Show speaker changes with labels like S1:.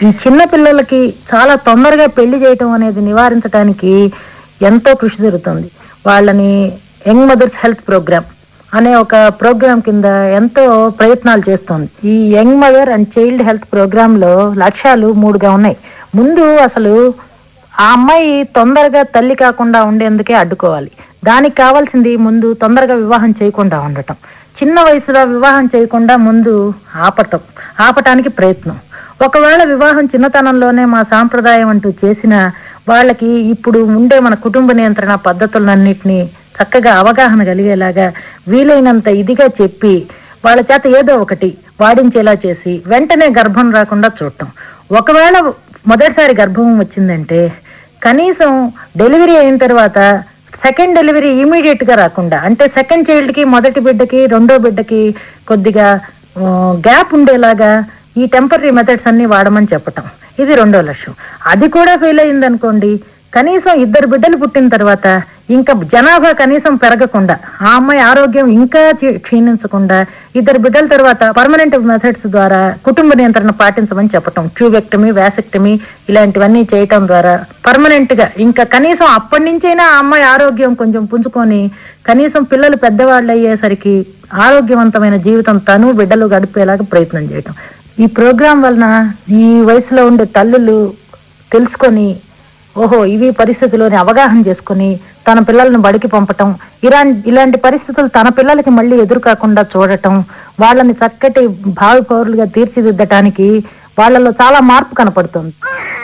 S1: ఈ చిన్న పిల్లలకి చాలా తొందరగా పెళ్లి చేయటం అనేది నివారించడానికి ఎంతో కృషి జరుగుతుంది వాళ్ళని యంగ్ మదర్స్ హెల్త్ ప్రోగ్రామ్ అనే ఒక ప్రోగ్రామ్ కింద ఎంతో ప్రయత్నాలు చేస్తోంది ఈ young mother and child health programme లో లక్ష్యాలు మూడుగా ఉన్నాయి ముందు అసలు ఆ అమ్మాయి తొందరగా తల్లి కాకుండా ఉండేందుకే అడ్డుకోవాలి దానికి కావాల్సింది ముందు తొందరగా వివాహం చేయకుండా ఉండటం చిన్న వయసులో వివాహం చేయకుండా ముందు ఆపటం ఆపటానికి ప్రయత్నం ఒకవేళ వివాహం చిన్నతనంలోనే మా సాంప్రదాయం అంటూ చేసిన వాళ్ళకి ఇప్పుడు ఉండే మన కుటుంబ నియంత్రణ పద్ధతులన్నిటినీ చక్కగా అవగాహన కలిగేలాగా వీలైనంత ఇదిగా చెప్పి వాళ్ళ చేత ఏదో ఒకటి వాడించేలా చేసి వెంటనే గర్భం రాకుండా చూడటం ఒకవేళ మొదటిసారి గర్భం వచ్చిందంటే కనీసం డెలివరీ అయిన తర్వాత సెకండ్ డెలివరీ ఇమీడియట్ గా రాకుండా అంటే సెకండ్ చైల్డ్ కి మొదటి బిడ్డకి రెండో బిడ్డకి కొద్దిగా గ్యాప్ ఉండేలాగా ఈ టెంపరీ మెథడ్స్ అన్ని వాడమని చెప్పటం ఇది రెండో లక్ష్యం అది కూడా ఫెయిల్ అయింది అనుకోండి కనీసం ఇద్దరు బిడ్డలు పుట్టిన తర్వాత ఇంకా జనాభా కనీసం పెరగకుండా ఆ అమ్మాయి ఆరోగ్యం ఇంకా క్షీ- క్షీణించకుండా ఇద్దరు బిడ్డల తర్వాత పర్మనెంట్ మెథడ్స్ ద్వారా కుటుంబ నియంత్రణ పాటించమని చెప్పటం ట్యూబెక్టమీ వ్యాసెక్టమీ ఇలాంటివన్నీ చేయటం ద్వారా పర్మనెంట్ గా ఇంకా కనీసం అప్పటి నుంచైనా ఆ అమ్మాయి ఆరోగ్యం కొంచెం పుంజుకొని కనీసం పిల్లలు పెద్దవాళ్ళు అయ్యేసరికి ఆరోగ్యవంతమైన జీవితం తను బిడ్డలు గడిపేలాగా ప్రయత్నం చేయటం ఈ ప్రోగ్రాం వలన ఈ వయసులో ఉండే తల్లులు తెలుసుకొని ఓహో ఇవి పరిస్థితుల్లోని అవగాహన చేసుకొని తన పిల్లల్ని బడికి పంపటం ఇలాంటి ఇలాంటి పరిస్థితులు తన పిల్లలకి మళ్ళీ ఎదురు కాకుండా చూడటం వాళ్ళని చక్కటి భావి పౌరులుగా తీర్చిదిద్దటానికి వాళ్ళలో చాలా మార్పు కనపడుతుంది